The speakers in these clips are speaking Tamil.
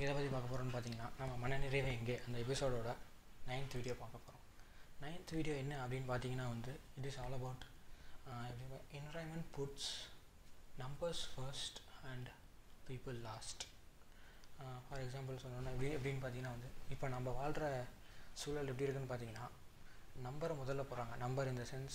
இன்றைக்கி எதை பற்றி பார்க்க போகிறோம்னு பார்த்தீங்கன்னா நம்ம மனநிறைவு எங்கே அந்த எபிசோடோட நைன்த் வீடியோ பார்க்க போகிறோம் நைன்த் வீடியோ என்ன அப்படின்னு பார்த்தீங்கன்னா வந்து it is all about environment puts numbers first and people last for example சொல்லணும்னா எப்படி எப்படின்னு பார்த்தீங்கன்னா வந்து இப்போ நம்ம வாழ்கிற சூழல் எப்படி இருக்குன்னு பார்த்தீங்கன்னா நம்பரை முதல்ல போகிறாங்க நம்பர் இந்த சென்ஸ்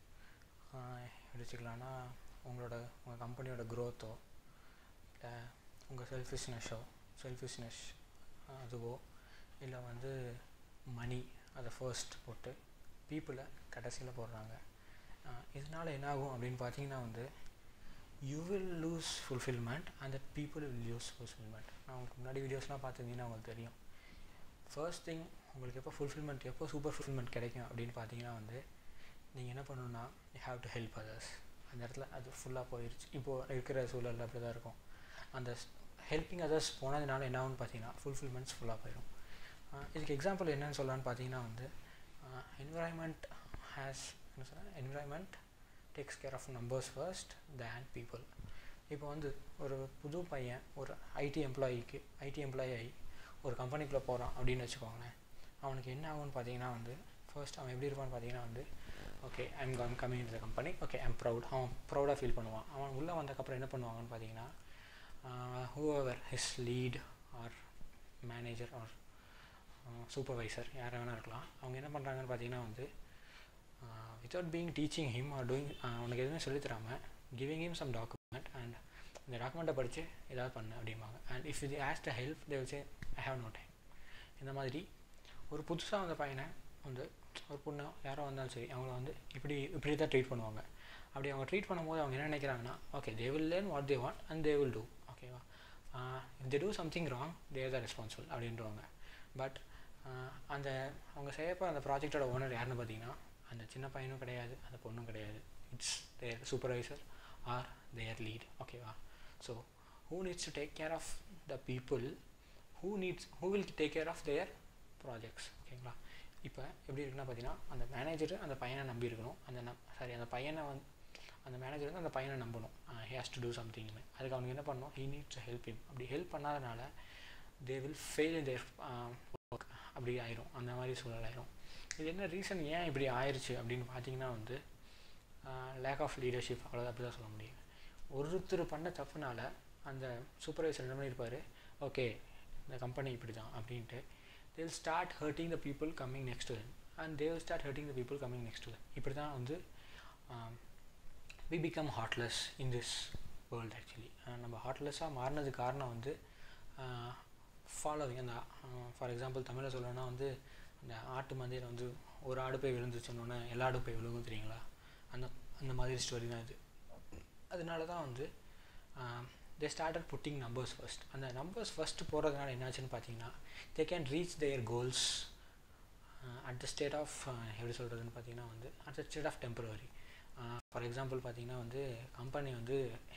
எப்படி வச்சுக்கலாம்னா உங்களோட உங்கள் கம்பெனியோட க்ரோத்தோ இல்லை உங்கள் செல்ஃபிஷ்னஸோ செல்ஃபிஷ்னஸ் அதுவோ இல்லை வந்து மணி அதை ஃபர்ஸ்ட் போட்டு பீப்புளை கடைசியில் போடுறாங்க இதனால் என்ன ஆகும் அப்படின்னு பார்த்தீங்கன்னா வந்து you will lose fulfilment and that people will use fulfilment நான் உங்களுக்கு முன்னாடி வீடியோஸ்லாம் பார்த்துருந்தீங்கன்னா உங்களுக்கு தெரியும் ஃபர்ஸ்ட் திங் உங்களுக்கு எப்போ ஃபுல்ஃபில்மெண்ட் எப்போ சூப்பர் ஃபுல்ஃபில்மெண்ட் கிடைக்கும் அப்படின்னு பார்த்தீங்கன்னா வந்து நீங்கள் என்ன பண்ணணுன்னா you have to help others அந்த இடத்துல அது ஃபுல்லாக போயிடுச்சு இப்போது இருக்கிற சூழலில் அப்படி தான் இருக்கும் அந்த ஹெல்பிங் அதர்ஸ் போனதுனால என்ன ஆகும்னு பார்த்தீங்கன்னா ஃபுல்ஃபில்மெண்ட்ஸ் ஃபுல்லாக போயிடும் இதுக்கு எக்ஸாம்பிள் என்னன்னு சொல்லலான்னு பார்த்தீங்கன்னா வந்து என்விரான்மெண்ட் ஹேஸ் என்ன சொல்கிறேன் environment takes care of numbers first then people இப்போ வந்து ஒரு புது பையன் ஒரு ஐடி எம்ப்ளாயிக்கு ஐடி எம்ப்ளாயி ஆகி ஒரு கம்பெனிக்குள்ளே போகிறான் அப்படின்னு வச்சுக்கோங்களேன் அவனுக்கு என்ன ஆகும்னு பார்த்தீங்கன்னா வந்து ஃபர்ஸ்ட் அவன் எப்படி இருப்பான்னு பார்த்தீங்கன்னா வந்து ஓகே ஐம் கம் கம்மிங் இந்த கம்பெனி ஓகே ஐம் ப்ரௌட் அவன் ப்ரௌடாக ஃபீல் பண்ணுவான் அவன் உள்ளே வந்ததுக்கப்புறம் என்ன பண்ணுவாங்கன்னு பார்த்தீங்கன்னா whoever his lead or manager or supervisor யார் வேணால் இருக்கலாம் அவங்க என்ன பண்ணுறாங்கன்னு பார்த்தீங்கன்னா வந்து without being teaching him or doing அவனுக்கு எதுவுமே சொல்லித்தராமல் giving him some document and இந்த டாக்குமெண்ட்டை படித்து ஏதாவது பண்ணு அப்படிம்பாங்க அண்ட் இஃப் இது ஆஸ் த ஹெல்ப் தே வச்சு ஐ ஹாவ் நோ டைம் இந்த மாதிரி ஒரு புதுசாக வந்த பையனை வந்து ஒரு பொண்ணு யாரோ வந்தாலும் சரி அவங்கள வந்து இப்படி இப்படி தான் ட்ரீட் பண்ணுவாங்க அப்படி அவங்க ட்ரீட் பண்ணும்போது அவங்க என்ன நினைக்கிறாங்கன்னா okay they will learn what they want and they will do ஓகேவா if they do something wrong there the responsible அப்படின்றவாங்க பட் அந்த அவங்க செய்யப்போ அந்த ப்ராஜெக்டோட ஓனர் யாருன்னு பார்த்தீங்கன்னா அந்த சின்ன பையனும் கிடையாது அந்த பொண்ணும் கிடையாது it's their supervisor or their lead ஓகேவா so who needs to take care of the people who needs who will take care of their projects ஓகேங்களா இப்போ எப்படி இருக்குன்னா பார்த்தீங்கன்னா அந்த மேனேஜர் அந்த பையனை நம்பி இருக்கணும் அந்த நம் சாரி அந்த பையனை வந்து அந்த மேனேஜர் வந்து அந்த பையனை நம்பணும் ஹி ஹேஸ் டு டூ சம்திங்னு அதுக்கு அவனுக்கு என்ன பண்ணணும் ஹீ நீட்ஸ் ஹெல்ப் ஹிம் அப்படி ஹெல்ப் பண்ணாதனால they will fail in their work அப்படி ஆயிரும் அந்த மாதிரி சூழல் ஆயிரும் இது என்ன ரீசன் ஏன் இப்படி ஆயிடுச்சு அப்படின்னு பார்த்தீங்கன்னா வந்து லேக் ஆஃப் லீடர்ஷிப் அவ்வளோதான் அப்படி தான் சொல்ல முடியும் ஒருத்தர் பண்ண தப்புனால அந்த சூப்பர்வைசர் என்ன பண்ணியிருப்பார் ஓகே இந்த கம்பெனி இப்படி தான் அப்படின்ட்டு they will start hurting the people coming next to then and they will start hurting the people coming next to then இப்படி தான் வந்து we become heartless in this world actually நம்ம ஹார்ட்லெஸ்ஸாக மாறினது காரணம் வந்து ஃபாலோவிங் அந்த ஃபார் எக்ஸாம்பிள் தமிழில் சொல்லணும்னா வந்து அந்த ஆட்டு மந்தையில் வந்து ஒரு ஆடு போய் விழுந்துச்சுன்னொன்னே எல்லா ஆடு போய் விழுகும் தெரியுங்களா அந்த அந்த மாதிரி ஸ்டோரி தான் இது அதனால தான் வந்து they started putting numbers first அந்த நம்பர்ஸ் ஃபஸ்ட்டு போகிறதுனால என்னாச்சுன்னு பார்த்தீங்கன்னா they can reach their goals at the state of எப்படி சொல்கிறதுன்னு பார்த்தீங்கன்னா வந்து at the state of temporary for example பார்த்தீங்கன்னா வந்து கம்பெனி வந்து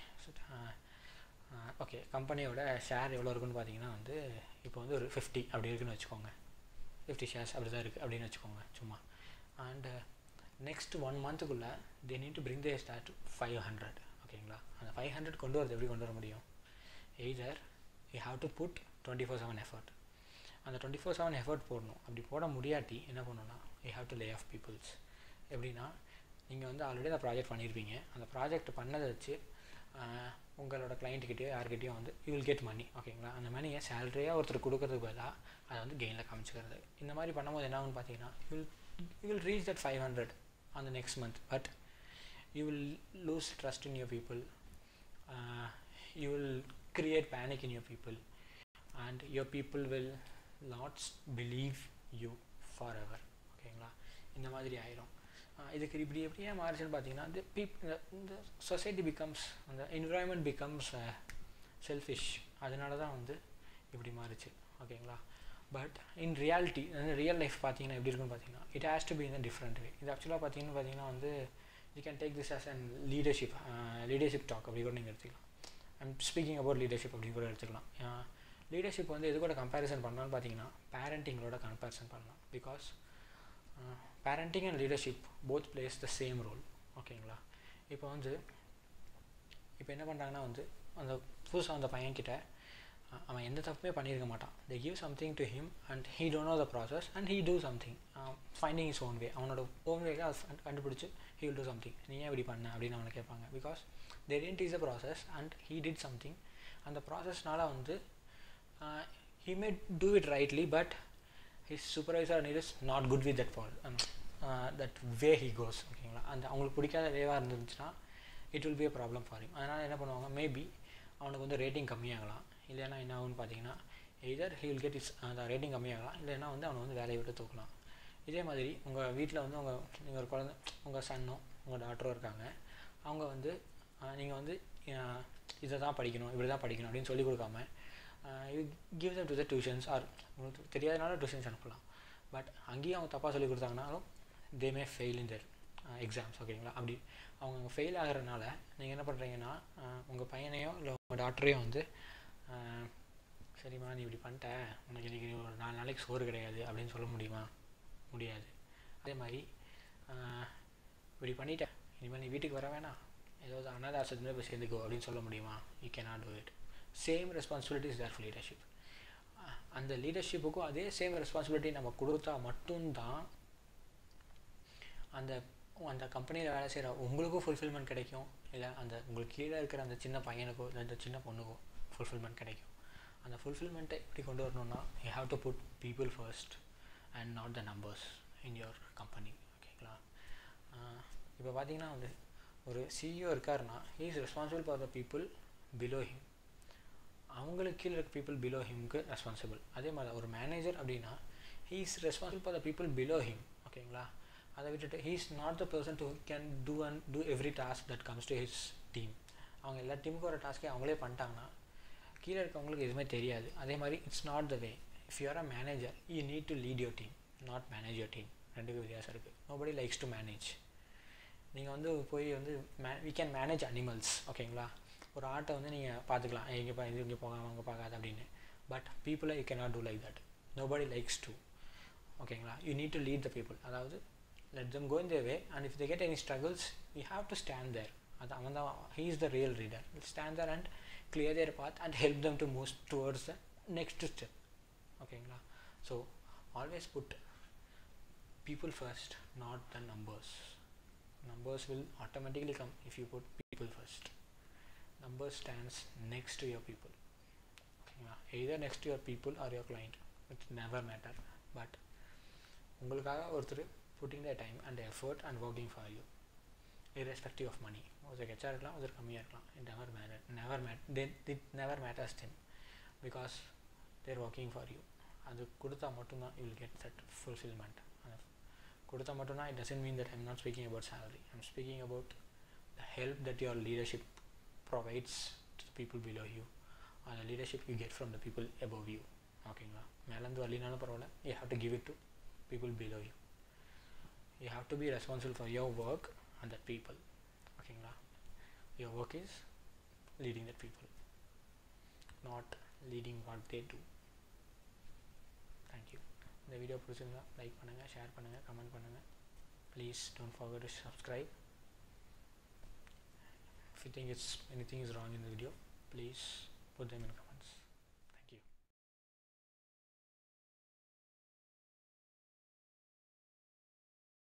ஓகே கம்பெனியோட ஷேர் எவ்வளோ இருக்குன்னு பார்த்தீங்கன்னா வந்து இப்போ வந்து ஒரு ஃபிஃப்டி அப்படி இருக்குன்னு வச்சுக்கோங்க ஃபிஃப்டி ஷேர்ஸ் அப்படி தான் இருக்குது அப்படின்னு வச்சுக்கோங்க சும்மா அண்டு நெக்ஸ்ட் ஒன் மந்த்துக்குள்ளே they need to bring they start five hundred ஓகேங்களா அந்த ஃபைவ் ஹண்ட்ரட் கொண்டு வரது எப்படி கொண்டு வர முடியும் either you have to put twenty four seven effort அந்த டுவெண்ட்டி ஃபோர் செவன் எஃபர்ட் போடணும் அப்படி போட முடியாட்டி என்ன பண்ணணும்னா you have to lay off peoples எப்படின்னா நீங்கள் வந்து ஆல்ரெடி அந்த ப்ராஜெக்ட் பண்ணியிருப்பீங்க அந்த ப்ராஜெக்ட் பண்ணதை வச்சு உங்களோட கிளைண்ட்டுக்கிட்டேயோ யார்கிட்டையும் வந்து யூ வில் கெட் மணி ஓகேங்களா அந்த மணியை சேலரியாக ஒருத்தர் கொடுக்கறதுக்கு பதிலாக அதை வந்து கெயினில் காமிச்சிக்கிறது இந்த மாதிரி பண்ணும்போது என்ன ஆகுன்னு பார்த்தீங்கன்னா you will you will reach that five hundred on the next month but you will lose trust in your people uh, you will create panic in your people and your people will not believe you forever ஓகேங்களா இந்த மாதிரி ஆயிரும் இதுக்கு இப்படி எப்படியே மாறிச்சுன்னு பார்த்தீங்கன்னா இந்த பீப் இந்த சொசைட்டி பிகம்ஸ் அந்த என்விரான்மெண்ட் பிகம்ஸ் செல்ஃபிஷ் அதனால தான் வந்து இப்படி மாறிச்சு ஓகேங்களா but in reality real life பார்த்தீங்கன்னா எப்படி இருக்குன்னு பார்த்தீங்கன்னா it has to be in different way இது ஆக்சுவலாக பார்த்தீங்கன்னா பார்த்தீங்கன்னா வந்து you can take this as and leadership leadership talk அப்படி கூட நீங்கள் எடுத்துக்கலாம் ஐம் ஸ்பீக்கிங் அபவுட் லீடர்ஷிப் அப்படின்னு கூட எடுத்துக்கலாம் லீடர்ஷிப் வந்து எது கூட கம்பேரிசன் பண்ணலாம்னு பார்த்தீங்கன்னா பேரண்டிங்களோட கம்பேரிசன் பண்ணலாம் because parenting and leadership both plays the same role ஓகேங்களா இப்போ வந்து இப்போ என்ன பண்ணுறாங்கன்னா வந்து அந்த புதுசாக அந்த பையன்கிட்ட அவன் எந்த தப்புமே பண்ணியிருக்க மாட்டான் they give something to him and he don't know the process and he do something finding is own way அவனோட ஓன் வேல கண்டுபிடிச்சி ஹீ வில் டூ சம்திங் நீ ஏன் இப்படி பண்ண அப்படின்னு அவனை கேட்பாங்க because they tent is a process and he did something அந்த ப்ராசஸ்னால வந்து he may do it rightly but his supervisor and it is not good with that fall that way he goes ஓகேங்களா அந்த அவங்களுக்கு பிடிக்காத வேவாக இருந்துச்சுன்னா it will be a problem for him அதனால் என்ன பண்ணுவாங்க மேபி அவனுக்கு வந்து ரேட்டிங் கம்மியாகலாம் இல்லைன்னா என்ன ஆகுன்னு பார்த்தீங்கன்னா either he will get is அந்த ரேட்டிங் கம்மியாகலாம் இல்லைன்னா வந்து அவனை வந்து வேலையை விட்டு தூக்கலாம் இதே மாதிரி உங்கள் வீட்டில் வந்து உங்கள் நீங்கள் ஒரு குழந்தை உங்கள் சன்னோ உங்கள் டாக்டரோ இருக்காங்க அவங்க வந்து நீங்கள் வந்து இதை தான் படிக்கணும் இப்படி தான் படிக்கணும் அப்படின்னு சொல்லி கொடுக்காம you give them to the tuitions are உங்களுக்கு தெரியாதனால டியூஷன்ஸ் அனுப்பலாம் பட் அங்கேயும் அவங்க தப்பாக சொல்லி கொடுத்தாங்கனாலும் தே மே ஃபெயில் இன் தர் எக்ஸாம்ஸ் ஓகேங்களா அப்படி அவங்க அங்கே ஃபெயில் ஆகிறனால நீங்கள் என்ன பண்ணுறீங்கன்னா உங்கள் பையனையோ இல்லை உங்கள் டாக்டரையோ வந்து சரிம்மா நீ இப்படி பண்ணிட்ட உனக்கு இன்றைக்கி ஒரு நாலு நாளைக்கு சோறு கிடையாது அப்படின்னு சொல்ல முடியுமா முடியாது அதே மாதிரி இப்படி பண்ணிட்ட இனிமேல் நீ வீட்டுக்கு வர வேணாம் ஏதாவது அனாத ஆசிரியர் போய் சேர்ந்துக்கோ அப்படின்னு சொல்ல முடியுமா you cannot do it same responsibilities there for leadership அந்த லீடர்ஷிப்புக்கும் அதே சேம் ரெஸ்பான்சிபிலிட்டி நம்ம கொடுத்தா மட்டும்தான் அந்த அந்த கம்பெனியில் வேலை செய்கிற உங்களுக்கும் ஃபுல்ஃபில்மெண்ட் கிடைக்கும் இல்லை அந்த உங்களுக்கு கீழே இருக்கிற அந்த சின்ன பையனுக்கோ இல்லை அந்த சின்ன பொண்ணுக்கோ ஃபுல்ஃபில்மெண்ட் கிடைக்கும் அந்த ஃபுல்ஃபில்மெண்ட்டை எப்படி கொண்டு வரணும்னா you have to put people first and not the numbers in your company ஓகேங்களா இப்போ பார்த்தீங்கன்னா வந்து ஒரு சிஇஓ இருக்காருன்னா he is responsible for the people below him அவங்களுக்கு கீழே இருக்க பீப்புள் பிலோ ஹிம்க்கு ரெஸ்பான்சிபிள் அதே மாதிரி ஒரு மேனேஜர் அப்படின்னா he is responsible for the people below him ஓகேங்களா அதை விட்டுட்டு he is not the person to can do and do every task that comes to his team அவங்க எல்லா டீமுக்கும் ஒரு டாஸ்க்கே அவங்களே பண்ணிட்டாங்கன்னா கீழே இருக்கவங்களுக்கு எதுவுமே தெரியாது அதே மாதிரி it's not the way if you're a manager you need to lead your team not manage your team ரெண்டுக்கும் வித்தியாசம் இருக்குது நோபடி லைக்ஸ் டு மேனேஜ் நீங்கள் வந்து போய் வந்து may we can manage animals ஓகேங்களா ஒரு ஆட்டை வந்து நீங்கள் பார்த்துக்கலாம் இங்கே பா இது இங்கே போகாமல் அங்கே பார்க்காது அப்படின்னு பட் பீப்புளை you cannot do like that nobody likes to ஓகேங்களா you need to lead the people அதாவது let them go in their way and if they get any struggles you have to stand there அது அவன் தான் he is the real reader stand there and clear their path and help them to move towards the next step ஓகேங்களா so always put people first not the numbers numbers will automatically come if you put people first number stands next to your people ஓகேங்களா either next to your people or your client it never matter but உங்களுக்காக ஒருத்தர் putting the time and effort and working for you irrespective of money ஒருத்தர் ஹெச்ஆர் இருக்கலாம் ஒருத்தர் கம்மியாக இருக்கலாம் it never matter never mat then it never matters then because they're working for you அது கொடுத்தா மட்டும்தான் you will get that fulfilment அது கொடுத்தா மட்டும்தான் it doesn't mean that I'm not speaking about salary I'm speaking about the help that your leadership provides to people below you அந்த leadership you get from the people above you ஓகேங்களா மேலேருந்து வரலினாலும் பரவாயில்ல you have to give it to people below you you have to be responsible for your work and that people ஓகேங்களா your work is leading that people not leading what they do thank you இந்த வீடியோ பிடிச்சிருந்தா லைக் பண்ணுங்கள் ஷேர் பண்ணுங்கள் கமெண்ட் பண்ணுங்கள் please don't forget to subscribe if you think it's anything is wrong in the video please put them in comment